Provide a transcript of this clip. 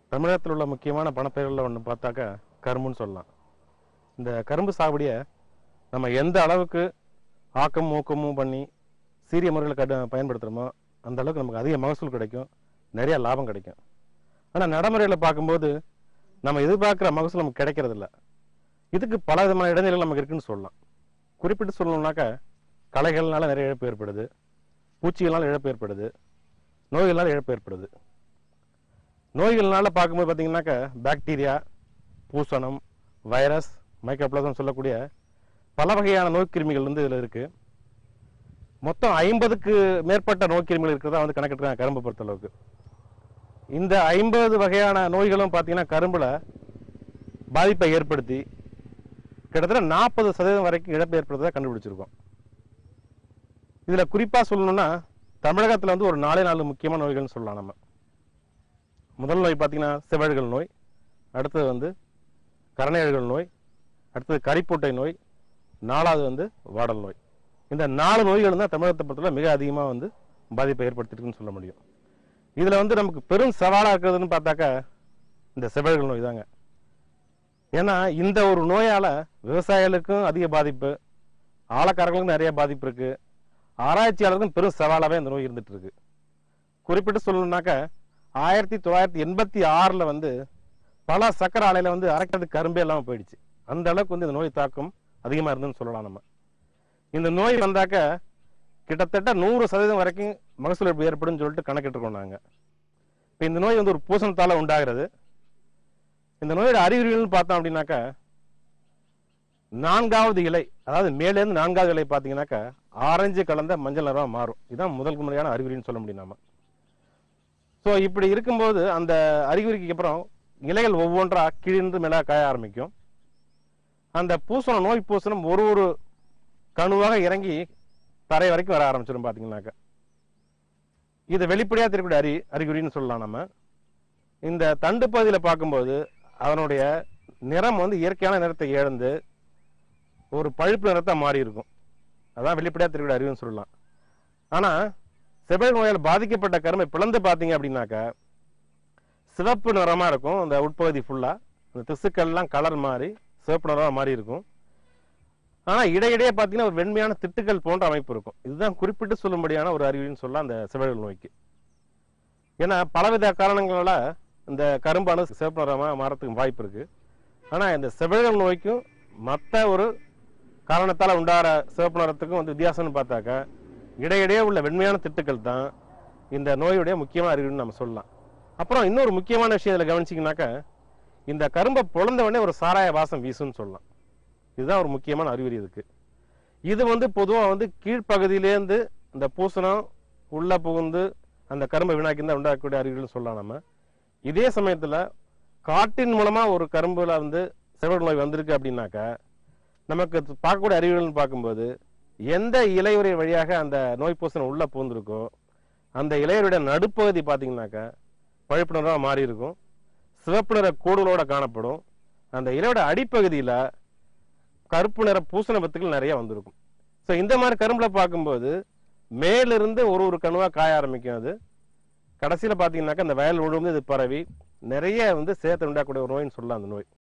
தமிழகத்தில் உள்ள முக்கியமான பணப்பயிர்களில் ஒன்று பார்த்தாக்கா கரும்புன்னு சொல்லலாம் இந்த கரும்பு சாகுபடியை நம்ம எந்த அளவுக்கு ஆக்கமும் ஊக்கமும் பண்ணி சீரிய முறையில் கடு பயன்படுத்துகிறோமோ அந்த அளவுக்கு நமக்கு அதிக மகசூல் கிடைக்கும் நிறைய லாபம் கிடைக்கும் ஆனால் நடைமுறையில் பார்க்கும்போது நம்ம எதிர்பார்க்குற மகசூல் நமக்கு கிடைக்கிறதில்ல இதுக்கு பல விதமான இடைநிலைகள் நமக்கு இருக்குன்னு சொல்லலாம் குறிப்பிட்டு சொல்லணும்னாக்கா களைகள்னால நிறைய இழப்பு ஏற்படுது பூச்சிகள்னால இழப்பு ஏற்படுது நோய்கள்னால இழப்பு ஏற்படுது நோய்கள்னால பார்க்கும்போது பார்த்தீங்கன்னாக்கா பாக்டீரியா பூசணம் வைரஸ் மைக்ரோபிளாசம் சொல்லக்கூடிய பல வகையான நோய்க்கிருமிகள் வந்து இதில் இருக்குது மொத்தம் ஐம்பதுக்கு மேற்பட்ட நோய்க்கிருமிகள் இருக்கிறதா வந்து கணக்கிட்டுருக்காங்க கரும்பை பொறுத்தளவுக்கு இந்த ஐம்பது வகையான நோய்களும் பார்த்தீங்கன்னா கரும்பில் பாதிப்பை ஏற்படுத்தி கிட்டத்தட்ட நாற்பது சதவீதம் வரைக்கும் இழப்பு ஏற்படுறதா கண்டுபிடிச்சிருக்கோம் இதில் குறிப்பாக சொல்லணும்னா தமிழகத்தில் வந்து ஒரு நாலே நாலு முக்கியமான நோய்கள்னு சொல்லலாம் நம்ம முதல் நோய் பார்த்தீங்கன்னா செவழ்கள் நோய் அடுத்தது வந்து கரணையழ்கள் நோய் அடுத்தது கரிப்பூட்டை நோய் நாலாவது வந்து வாடல் நோய் இந்த நாலு நோய்கள் தான் தமிழகத்தை பொறுத்தவரை மிக அதிகமாக வந்து பாதிப்பை ஏற்படுத்திருக்குன்னு சொல்ல முடியும் இதில் வந்து நமக்கு பெரும் சவாலாக இருக்கிறதுன்னு பார்த்தாக்கா இந்த செவழ்கள் நோய் தாங்க ஏன்னா இந்த ஒரு நோயால் விவசாயிகளுக்கும் அதிக பாதிப்பு ஆழக்காரர்களுக்கும் நிறைய பாதிப்பு இருக்கு ஆராய்ச்சியாளருக்கும் பெரும் சவாலாகவே இந்த நோய் இருந்துட்டு இருக்கு குறிப்பிட்டு சொல்லணும்னாக்கா ஆயிரத்தி தொள்ளாயிரத்தி எண்பத்தி ஆறில் வந்து பல சக்கர ஆலையில் வந்து அரைக்கிறதுக்கு கரும்பே இல்லாமல் போயிடுச்சு அந்த அளவுக்கு வந்து இந்த நோய் தாக்கம் அதிகமாக இருந்துன்னு சொல்லலாம் நம்ம இந்த நோய் வந்தாக்க கிட்டத்தட்ட நூறு சதவீதம் வரைக்கும் மகசூல் இழப்பு ஏற்படும் சொல்லிட்டு கணக்கிட்டுருக்கோம் நாங்கள் இப்போ இந்த நோய் வந்து ஒரு பூசணத்தால் உண்டாகிறது இந்த நோயோட அறிகுறிகள்னு பார்த்தோம் அப்படின்னாக்கா நான்காவது இலை அதாவது மேலேருந்து நான்காவது இலை பார்த்தீங்கன்னாக்கா ஆரஞ்சு கலந்த மஞ்சள் நிறமாக மாறும் இதுதான் முதல் முறையான அறிகுறின்னு சொல்ல முடியும் நாம ஸோ இப்படி இருக்கும்போது அந்த அறிகுறிக்கு அப்புறம் இலைகள் ஒவ்வொன்றா கீழிருந்து மேலே காய ஆரம்பிக்கும் அந்த பூசணம் நோய் பூசணம் ஒரு ஒரு கணுவாக இறங்கி தரை வரைக்கும் வர ஆரம்பிச்சிடும் பார்த்தீங்கன்னாக்கா இது வெளிப்படையாக தெரியக்கூடிய அறி அறிகுறின்னு சொல்லலாம் நம்ம இந்த தண்டு பகுதியில் பார்க்கும்போது அதனுடைய நிறம் வந்து இயற்கையான நிறத்தை இழந்து ஒரு பழுப்பு நிறத்தை மாறி இருக்கும் அதான் வெளிப்படையாக தெரியக்கூடிய அறிவுன்னு சொல்லலாம் ஆனால் செபல் நோயால் பாதிக்கப்பட்ட கருமை பிளந்து பார்த்தீங்க அப்படின்னாக்கா சிவப்பு நிறமாக இருக்கும் அந்த உட்பகுதி ஃபுல்லாக அந்த திசுக்கள்லாம் கலர் மாறி சிவப்பு நிறமாக மாறி இருக்கும் ஆனால் இடையிடையே பார்த்தீங்கன்னா ஒரு வெண்மையான திட்டுகள் போன்ற அமைப்பு இருக்கும் இதுதான் குறிப்பிட்டு சொல்லும்படியான ஒரு அறிகுறின்னு சொல்லலாம் அந்த செவல் நோய்க்கு ஏன்னா பலவித காரணங்களால இந்த கரும்பானது சிவப்பு நிறமாக மாறத்துக்கு வாய்ப்பு இருக்கு ஆனால் இந்த செவல் நோய்க்கும் மற்ற ஒரு காரணத்தால் உண்டாகிற சிவப்பு நிறத்துக்கும் வந்து வித்தியாசம்னு பார்த்தாக்கா இடையிடையே உள்ள வெண்மையான திட்டுக்கள் தான் இந்த நோயுடைய முக்கியமான அறிகுறின்னு நம்ம சொல்லலாம் அப்புறம் இன்னொரு முக்கியமான விஷயம் இதில் கவனிச்சிங்கனாக்கா இந்த கரும்பை பொழந்த உடனே ஒரு சாராய வாசம் வீசுன்னு சொல்லலாம் இதுதான் ஒரு முக்கியமான அறிகுறி இதுக்கு இது வந்து பொதுவாக வந்து கீழ்ப்பகுதியிலேருந்து இந்த பூசணம் உள்ள புகுந்து அந்த கரும்பை வீணாக்கி தான் உண்டாக்கக்கூடிய அறிகுறின்னு சொல்லலாம் நம்ம இதே சமயத்தில் காட்டின் மூலமாக ஒரு கரும்புல வந்து செவல் நோய் வந்திருக்கு அப்படின்னாக்கா நமக்கு பார்க்கக்கூடிய அறிகுறிகள்னு பார்க்கும்போது எந்த இலையுறை வழியாக அந்த நோய் பூசணம் உள்ளே பூந்திருக்கோ அந்த இலையுடைய நடுப்பகுதி பார்த்தீங்கன்னாக்கா பழுப்பு நிறமாக மாறி இருக்கும் சிவப்பு நிற கோடுகளோட காணப்படும் அந்த இலையோட அடிப்பகுதியில் கருப்பு நிற பூசண வித்துக்கள் நிறைய வந்திருக்கும் ஸோ இந்த மாதிரி கரும்புல பார்க்கும்போது மேலிருந்து ஒரு ஒரு கணுவாக காய ஆரம்பிக்கும் அது கடைசியில் பார்த்தீங்கன்னாக்கா அந்த வயல் முழுவதும் இது பரவி நிறைய வந்து சேத்தை உண்டாக்கக்கூடிய ஒரு நோயின்னு சொல்லலாம் அந்த நோய்